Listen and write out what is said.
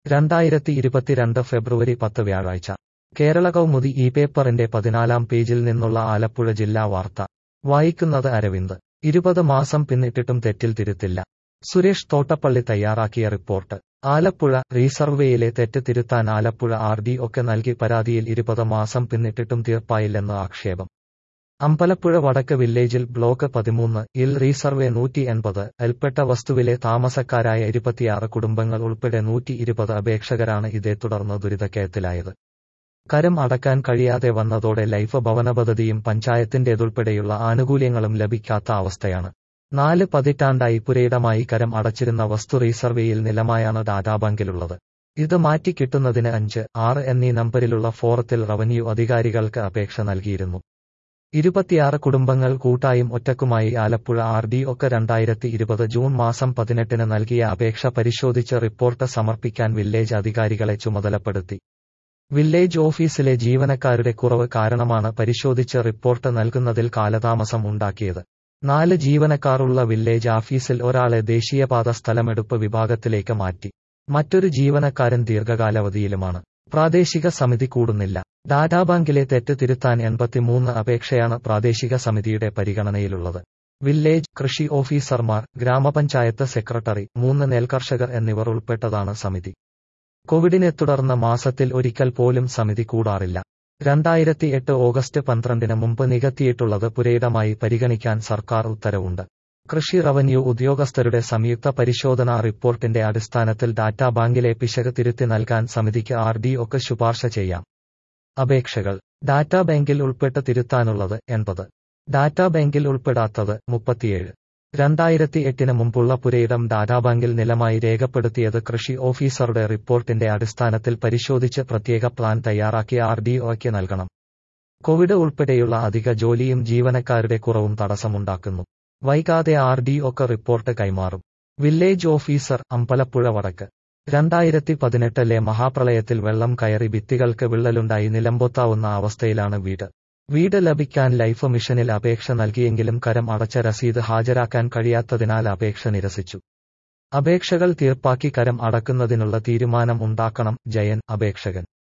രണ്ടായിരത്തി ഇരുപത്തിരണ്ട് ഫെബ്രുവരി പത്ത് വ്യാഴാഴ്ച കേരള കൗമുദി ഈ പേപ്പറിന്റെ പതിനാലാം പേജിൽ നിന്നുള്ള ആലപ്പുഴ ജില്ലാ വാർത്ത വായിക്കുന്നത് അരവിന്ദ് ഇരുപത് മാസം പിന്നിട്ടിട്ടും തെറ്റിൽ തിരുത്തില്ല സുരേഷ് തോട്ടപ്പള്ളി തയ്യാറാക്കിയ റിപ്പോർട്ട് ആലപ്പുഴ റീസർവേയിലെ തെറ്റ് തിരുത്താൻ ആലപ്പുഴ ആർ ഡി ഒക്കെ നൽകി പരാതിയിൽ ഇരുപത് മാസം പിന്നിട്ടിട്ടും തീർപ്പായില്ലെന്ന് ആക്ഷേപം അമ്പലപ്പുഴ വടക്ക് വില്ലേജിൽ ബ്ലോക്ക് പതിമൂന്ന് ഇൽ റീസർവേ നൂറ്റി എൺപത് എൽപ്പെട്ട വസ്തുവിലെ താമസക്കാരായ ഇരുപത്തിയാറ് കുടുംബങ്ങൾ ഉൾപ്പെടെ നൂറ്റി ഇരുപത് അപേക്ഷകരാണ് ഇതേ തുടർന്ന് ദുരിതക്കയത്തിലായത് കരം അടക്കാൻ കഴിയാതെ വന്നതോടെ ലൈഫ് ഭവന പദ്ധതിയും പഞ്ചായത്തിന്റേതുൾപ്പെടെയുള്ള ആനുകൂല്യങ്ങളും ലഭിക്കാത്ത അവസ്ഥയാണ് നാല് പതിറ്റാണ്ടായി പുരയിടമായി കരം അടച്ചിരുന്ന വസ്തു റീസർവേയിൽ നിലമായാണ് ഡാറ്റാബാങ്കിലുള്ളത് ഇത് മാറ്റിക്കിട്ടുന്നതിന് അഞ്ച് ആറ് എന്നീ നമ്പരിലുള്ള ഫോറത്തിൽ റവന്യൂ അധികാരികൾക്ക് അപേക്ഷ നൽകിയിരുന്നു ഇരുപത്തിയാറ് കുടുംബങ്ങൾ കൂട്ടായും ഒറ്റക്കുമായി ആലപ്പുഴ ആർ ഡി ഒക്കെ രണ്ടായിരത്തി ഇരുപത് ജൂൺ മാസം പതിനെട്ടിന് നൽകിയ അപേക്ഷ പരിശോധിച്ച് റിപ്പോർട്ട് സമർപ്പിക്കാൻ വില്ലേജ് അധികാരികളെ ചുമതലപ്പെടുത്തി വില്ലേജ് ഓഫീസിലെ ജീവനക്കാരുടെ കുറവ് കാരണമാണ് പരിശോധിച്ച് റിപ്പോർട്ട് നൽകുന്നതിൽ കാലതാമസം ഉണ്ടാക്കിയത് നാല് ജീവനക്കാരുള്ള വില്ലേജ് ഓഫീസിൽ ഒരാളെ ദേശീയപാത സ്ഥലമെടുപ്പ് വിഭാഗത്തിലേക്ക് മാറ്റി മറ്റൊരു ജീവനക്കാരൻ ദീർഘകാലാവധിയിലുമാണ് പ്രാദേശിക സമിതി കൂടുന്നില്ല ഡാറ്റാബാങ്കിലെ തെറ്റ് തിരുത്താൻ എൺപത്തിമൂന്ന് അപേക്ഷയാണ് പ്രാദേശിക സമിതിയുടെ പരിഗണനയിലുള്ളത് വില്ലേജ് കൃഷി ഓഫീസർമാർ ഗ്രാമപഞ്ചായത്ത് സെക്രട്ടറി മൂന്ന് നെൽകർഷകർ എന്നിവർ ഉൾപ്പെട്ടതാണ് സമിതി കോവിഡിനെ തുടർന്ന് മാസത്തിൽ ഒരിക്കൽ പോലും സമിതി കൂടാറില്ല രണ്ടായിരത്തി എട്ട് ഓഗസ്റ്റ് പന്ത്രണ്ടിന് മുമ്പ് നികത്തിയിട്ടുള്ളത് പുരയിടമായി പരിഗണിക്കാൻ സർക്കാർ ഉത്തരവുണ്ട് കൃഷി റവന്യൂ ഉദ്യോഗസ്ഥരുടെ സംയുക്ത പരിശോധനാ റിപ്പോർട്ടിന്റെ അടിസ്ഥാനത്തിൽ ഡാറ്റാ ബാങ്കിലെ പിശക് തിരുത്തി നൽകാൻ സമിതിക്ക് ആർ ഡി ഒക്കെ ശുപാർശ ചെയ്യാം അപേക്ഷകൾ ഡാറ്റാ ബാങ്കിൽ ഉൾപ്പെട്ട് തിരുത്താനുള്ളത് എൺപത് ഡാറ്റാ ബാങ്കിൽ ഉൾപ്പെടാത്തത് മുപ്പത്തിയേഴ് രണ്ടായിരത്തി എട്ടിന് മുമ്പുള്ള പുരയിടം ഡാറ്റാബാങ്കിൽ നിലമായി രേഖപ്പെടുത്തിയത് കൃഷി ഓഫീസറുടെ റിപ്പോർട്ടിന്റെ അടിസ്ഥാനത്തിൽ പരിശോധിച്ച് പ്രത്യേക പ്ലാൻ തയ്യാറാക്കി ആർ ഡി ഒക്ക് നൽകണം കോവിഡ് ഉൾപ്പെടെയുള്ള അധിക ജോലിയും ജീവനക്കാരുടെ കുറവും തടസ്സമുണ്ടാക്കുന്നു വൈകാതെ ആർ ഡി ഒക്കെ റിപ്പോർട്ട് കൈമാറും വില്ലേജ് ഓഫീസർ അമ്പലപ്പുഴ വടക്ക് രണ്ടായിരത്തി പതിനെട്ടിലെ മഹാപ്രളയത്തിൽ വെള്ളം കയറി ഭിത്തികൾക്ക് വിള്ളലുണ്ടായി നിലമ്പൊത്താവുന്ന അവസ്ഥയിലാണ് വീട് വീട് ലഭിക്കാൻ ലൈഫ് മിഷനിൽ അപേക്ഷ നൽകിയെങ്കിലും കരം അടച്ച രസീത് ഹാജരാക്കാൻ കഴിയാത്തതിനാൽ അപേക്ഷ നിരസിച്ചു അപേക്ഷകൾ തീർപ്പാക്കി കരം അടക്കുന്നതിനുള്ള തീരുമാനം ഉണ്ടാക്കണം ജയൻ അപേക്ഷകൻ